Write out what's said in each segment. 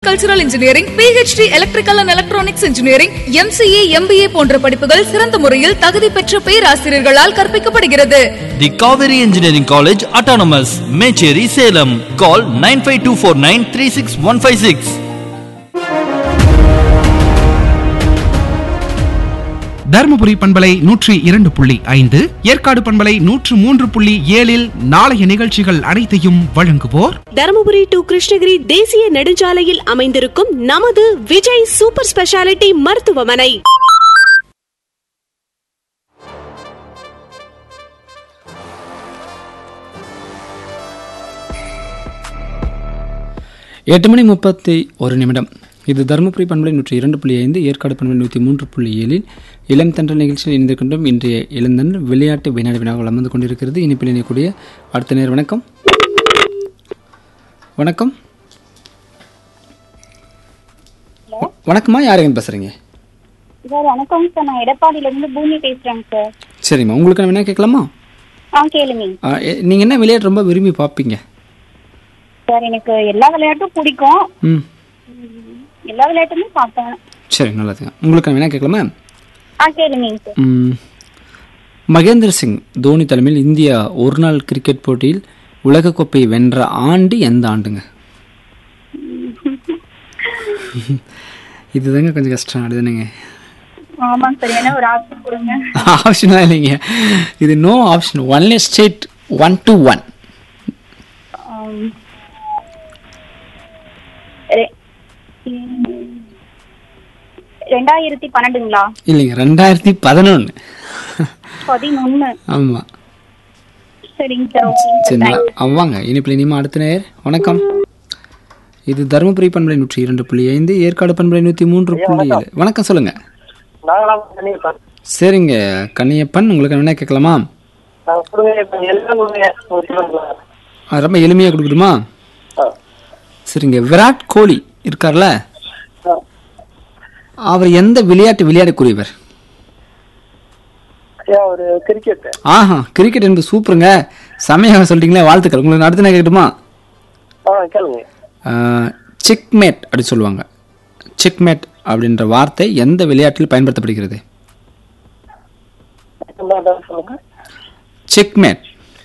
Agricultural engineering PhD electrical and electronics engineering MCA MBA போன்ற படிப்புகள் சிறந்த முறையில் தகுதி பெற்ற பேராசிரியர்களால் கற்பிக்கப்படுகிறது The Kaveri Engineering College Autonomous, Mecheri, Salem. Call 95249 36156. Dharmapuri பண்பலை நூற்றி இரண்டு புள்ளி ஐந்து ஏற்காடு பண்பலை நூற்று மூன்று புள்ளி ஏழில் நாளைய நிகழ்ச்சிகள் அனைத்தையும் வழங்குவோர் தருமபுரி டு கிருஷ்ணகிரி தேசிய நெடுஞ்சாலையில் அமைந்திருக்கும் நமது விஜய் சூப்பர் ஸ்பெஷாலிட்டி மருத்துவமனை எட்டு மணி முப்பத்தி ஒரு நிமிடம் இது தருமபுரி பண்பலை நூற்றி இரண்டு புள்ளி ஐந்து ஏற்காடு பண்பலை நூற்றி மூன்று புள்ளி ஏழில் இளம் தன்றல் நிகழ்ச்சியில் இணைந்திருக்கின்றோம் இன்றைய இளந்தன்று விளையாட்டு வினாடி வினாக வளர்ந்து கொண்டிருக்கிறது இனிப்பில் இணையக்கூடிய அடுத்த நேர் வணக்கம் வணக்கம் வணக்கம்மா யாருங்க பேசுறீங்க சார் வணக்கம் சார் நான் எடப்பாடியில இருந்து பூமி பேசுறேங்க சார் சரிம்மா உங்களுக்கு நான் வேணா கேட்கலாமா ஆ கேளுங்க ஆ, எ- நீங்க என்ன விளையாட்டு ரொம்ப விரும்பி பார்ப்பீங்க சார் எனக்கு எல்லா விளையாட்டும் பிடிக்கும் ம் எல்லா விளையாட்டுமே பார்ப்பேன் சரி நல்லதுங்க உங்களுக்கு நான் வேணா கேட்கலாமா ஆ கேளுங்க சார் ம், மகேந்திர சிங் தோனி தலைமையில் இந்தியா ஒரு நாள் கிரிக்கெட் போட்டியில் உலகக்கோப்பையை வென்ற ஆண்டு எந்த ஆண்டுங்க இதுதாங்க கொஞ்சம் கஷ்டம் அதுதானுங்க ஆமாங்க சார் என்ன ஒரு ஆப்ஷன் கொடுங்க ஆப்ஷன்லாம் இல்லைங்க இது no option only state one to one ஆம். ரெ- ம். ரெண்டாயிரத்தி பன்னெண்டுங்களா இல்லைங்க ரெண்டாயிரத்தி பதினொன்று பதினொன்னு ஆமாம் சரிங்க சார் ஓகேங்க சரி சார் நல்லா அவ்வாங்க இனிப்பில் இனிமே அடுத்த நேர் வணக்கம் இது தருமபுரி பண்பலை நூற்றி இரண்டு புள்ளி ஐந்து ஏற்காடு பண்பலை நூற்றி மூன்று புள்ளி ஏழு வணக்கம் சொல்லுங்க நாங்களாம் பண்ணியிருக்கோம் சரிங்க கண்ணியப்பன் உங்களுக்கு என்ன கேட்கலாமா நாங்கள் கொடுங்க இப்போ எல்லாம் கொடுங்க ஒரு கிலோ அது ரொம்ப எளிமையாக கொடுக்கணுமா சரிங்க விராட் கோலி இருக்கார்ல அவர் எந்த விளையாட்டு விளையாடக்கூடியவர் ஐயா ஒரு கிரிக்கெட் ஆஹா கிரிக்கெட் என்பது சூப்பருங்க செமையாக சொல்லிட்டீங்களே வாழ்த்துக்கள் உங்களுக்கு அடுத்த நான் கேட்கட்டுமா ஆ கேளுங்க செக்மேட் அப்படி சொல்லுவாங்க செக்மேட் அப்படின்ற வார்த்தை எந்த விளையாட்டில் பயன்படுத்தப்படுகிறது என்ன அதான் சொல்லுங்க செக்மேட்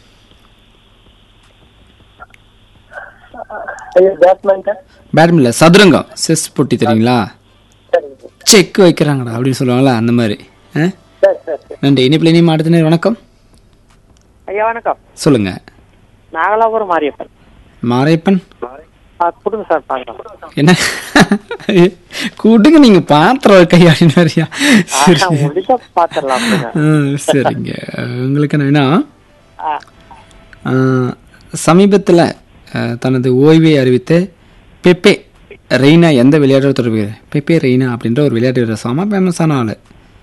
ஐயா பேட்மிண்டன் பேட்மிண்டன் சதுரங்கம் செஸ் போட்டி தெரியுங்களா சரிங்க செக் வைக்கிறாங்கடா அப்படின்னு சொல்லுவாங்களா அந்த மாதிரி ஆ? சரி சரி சரி நன்றி இனிப்பில் இனிமே அடுத்த நேரம் வணக்கம் ஐயா வணக்கம் சொல்லுங்க நாகலாபுரம் மாரியப்பன் மாரையப்பன் ஆ கொடுங்க சார் பார்க்கலாம் என்ன கூட்டுங்க நீங்க பாத்திரம் கையாடின வரியா சரி ஆஹா, முடிச்சா பாத்திரலாம் கொடுங்க ஆ, சரிங்க உங்களுக்கு என்னன்னா ஆ சமீபத்தில் தனது ஓய்வை அறிவித்த பெப்பே ரெய்னா எந்த விளையாட்டோட தொடர்பு பெப்பே ரெய்னா அப்படின்ற ஒரு விளையாட்டு வீரர் செம ஃபேமஸான ஆள்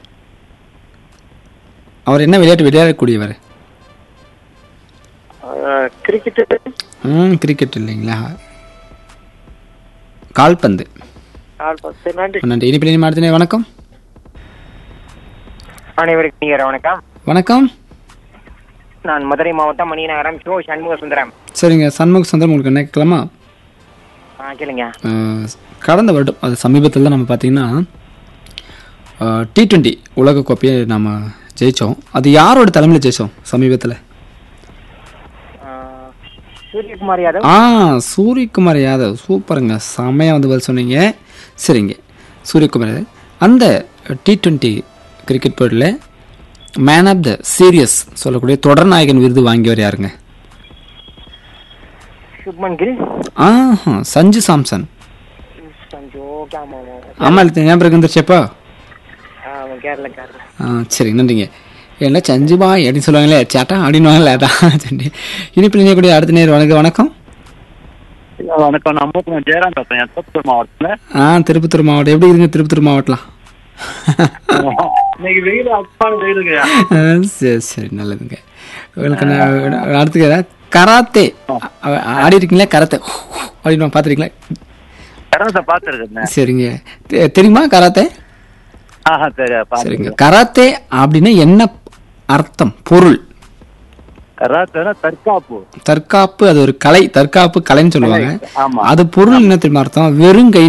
அவர் என்ன விளையாட்டு விளையாடக்கூடியவர் கிரிக்கெட் ம் கிரிக்கெட் இல்லைங்களா கால்பந்து சரி நன்றி நன்றி இனிப்பில் இனி அடுத்த வணக்கம் அனைவருக்கும் நீங்க வணக்கம் வணக்கம் நான் மதுரை மாவட்டம் மணிநகரம் ஷோ சண்முக சுந்தரம் சரிங்க சண்முக சுந்தரம் உங்களுக்கு என்ன கேட்கலாமா ஆ கேளுங்க அஹ், கடந்த வருடம் அது சமீபத்தில் தான் நம்ம பார்த்தீங்கன்னா டி ட்வெண்ட்டி உலகக்கோப்பையை நம்ம ஜெயித்தோம் அது யாரோட தலைமையில் ஜெயித்தோம் சமீபத்தில் ஆ, சூரியகுமார் யாதவ் ஆ சூரியகுமார் யாதவ் சூப்பருங்க செம்மையாக வந்து பதில் சொன்னீங்க சரிங்க சூரியகுமார் யாதவ் அந்த டி ட்வெண்ட்டி கிரிக்கெட் போட்டியில் மேன் ஆஃப் த சீரியஸ் சொல்லக்கூடிய தொடர்நாயகன் விருது வாங்கியவர் யாருங்க சுப்மன் கில் ஆஹா சஞ்சு சாம்சன் சஞ்சு ஓகே ஆமா ஆமா ஆமாம் இல்லை ஞாபகம் வந்துருச்சேப்பா ஆமா கேரள கேரள ஆ சரி நன்றிங்க என்ன சஞ்சுபா அப்படின்னு சொல்லுவாங்களே சேட்டா அப்படின்னுவாங்களே அதான் சரி இனிப்பில் இணையக்கூடிய அடுத்த நேரம் வணக்கம் வணக்கம் வணக்கம் நான் மூக்கம் ஜெயராம் பேசுறேன் திருப்பத்தூர் மாவட்டத்தில் ஆ திருப்பத்தூர் மாவட்டம் எப்படி இருக்குங்க திருப்பத்தூர் மாவட்டம்லாம் இன்னைக்கு வெயில் அப்பான வெயிலுங்க ஆ, சரி சரி நல்லதுங்க உங்களுக்கு நான் அடுத்து ஏதாவது கராத்தே ஆ- ஆடி இருக்கீங்களா கராத்தே அப்படின்னு பார்த்துருக்கீங்களா கரண்ட பார்த்துருக்கேன் சரிங்க தெ- தெரியுமா கராத்தே ஆஹா சரி சரிங்க கராத்தே அப்படின்னா என்ன அர்த்தம் பொருள் கராத்தேனா தற்காப்பு தற்காப்பு அது ஒரு கலை தற்காப்பு கலைன்னு சொல்லுவாங்க ஆமா. அது பொருள் என்ன தெரியுமா அர்த்தம் வெறும் கை